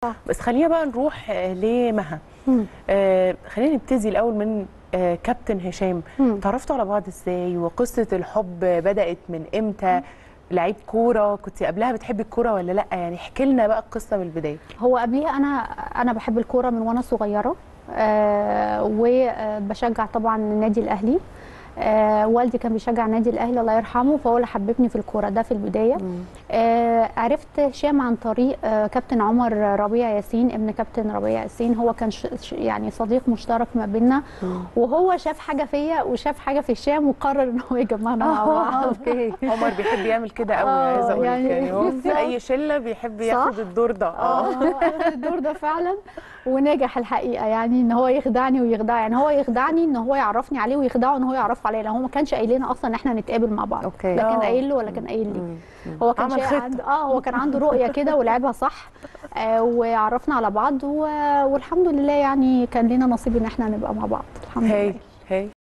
صح. بس خلينا بقى نروح آه، لمها مم. آه، خلينا نبتدي الاول من آه، كابتن هشام مم. تعرفتوا على بعض ازاي وقصه الحب بدات من امتى لعيب كوره كنت قبلها بتحبي الكوره ولا لا يعني احكي لنا بقى القصه من البدايه هو قبليها انا انا بحب الكوره من وانا صغيره آه وبشجع طبعا النادي الاهلي آه والدي كان بيشجع النادي الاهلي الله يرحمه فهو اللي حببني في الكوره ده في البدايه آه عرفت هشام عن طريق آه كابتن عمر ربيع ياسين ابن كابتن ربيع ياسين هو كان ش ش- يعني صديق مشترك ما بيننا وهو شاف حاجه فيا وشاف حاجه في هشام وقرر ان هو يجمعنا مع بعض اوكي عمر بيحب يعمل كده قوي آه، عايزه اقول يعني يعني, يعني هو في بالظبط. اي شله بيحب ياخد صح؟ الدور ده اه اه الدور ده فعلا ونجح الحقيقه يعني ان هو يخدعني ويخدع يعني هو يخدعني ان هو يعرفني عليه ويخدعه ان هو يعرف عليا لان هو ما كانش قايل لنا اصلا ان احنا نتقابل مع بعض أوكي. لا كان آه. قايل له ولا كان قايل لي هو كان عمل شيء خطة. عنده اه هو كان عنده رؤيه كده ولعبها صح آه وعرفنا على بعض و... والحمد لله يعني كان لنا نصيب ان احنا نبقى مع بعض الحمد لله هاي هاي